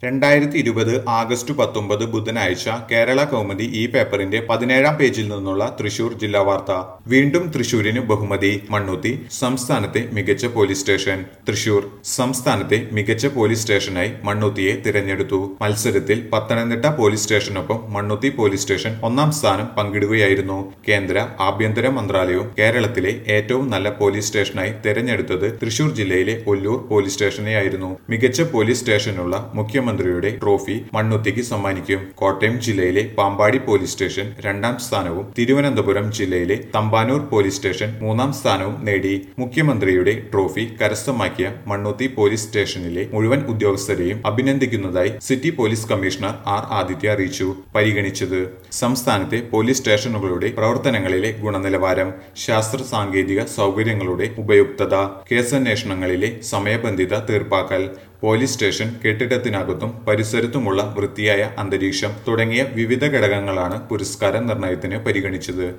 രണ്ടായിരത്തി ഇരുപത് ആഗസ്റ്റ് പത്തൊമ്പത് ബുധനാഴ്ച കേരള കൗമുദി ഈ പേപ്പറിന്റെ പതിനേഴാം പേജിൽ നിന്നുള്ള തൃശൂർ ജില്ലാ വാർത്ത വീണ്ടും തൃശൂരിന് ബഹുമതി മണ്ണുത്തി സംസ്ഥാനത്തെ മികച്ച പോലീസ് സ്റ്റേഷൻ തൃശൂർ സംസ്ഥാനത്തെ മികച്ച പോലീസ് സ്റ്റേഷനായി മണ്ണുത്തിയെ തിരഞ്ഞെടുത്തു മത്സരത്തിൽ പത്തനംതിട്ട പോലീസ് സ്റ്റേഷനൊപ്പം മണ്ണുത്തി പോലീസ് സ്റ്റേഷൻ ഒന്നാം സ്ഥാനം പങ്കിടുകയായിരുന്നു കേന്ദ്ര ആഭ്യന്തര മന്ത്രാലയവും കേരളത്തിലെ ഏറ്റവും നല്ല പോലീസ് സ്റ്റേഷനായി തിരഞ്ഞെടുത്തത് തൃശൂർ ജില്ലയിലെ ഒല്ലൂർ പോലീസ് സ്റ്റേഷനെയായിരുന്നു മികച്ച പോലീസ് സ്റ്റേഷനുള്ള മുഖ്യമന്ത്രിയുടെ ട്രോഫി മണ്ണുത്തിക്ക് സമ്മാനിക്കും കോട്ടയം ജില്ലയിലെ പാമ്പാടി പോലീസ് സ്റ്റേഷൻ രണ്ടാം സ്ഥാനവും തിരുവനന്തപുരം ജില്ലയിലെ തമ്പാനൂർ പോലീസ് സ്റ്റേഷൻ മൂന്നാം സ്ഥാനവും നേടി മുഖ്യമന്ത്രിയുടെ ട്രോഫി കരസ്ഥമാക്കിയ മണ്ണുത്തി പോലീസ് സ്റ്റേഷനിലെ മുഴുവൻ ഉദ്യോഗസ്ഥരെയും അഭിനന്ദിക്കുന്നതായി city police commissioner R Aditya അറിയിച്ചു പരിഗണിച്ചത് സംസ്ഥാനത്തെ പോലീസ് സ്റ്റേഷനുകളുടെ പ്രവർത്തനങ്ങളിലെ ഗുണനിലവാരം ശാസ്ത്ര സാങ്കേതിക സൗകര്യങ്ങളുടെ ഉപയുക്തത കേസന്വേഷണങ്ങളിലെ സമയബന്ധിത തീർപ്പാക്കൽ പോലീസ് സ്റ്റേഷൻ കെട്ടിടത്തിനകത്തും പരിസരത്തുമുള്ള വൃത്തിയായ അന്തരീക്ഷം തുടങ്ങിയ വിവിധ ഘടകങ്ങളാണ് പുരസ്കാര നിർണയത്തിന് പരിഗണിച്ചത്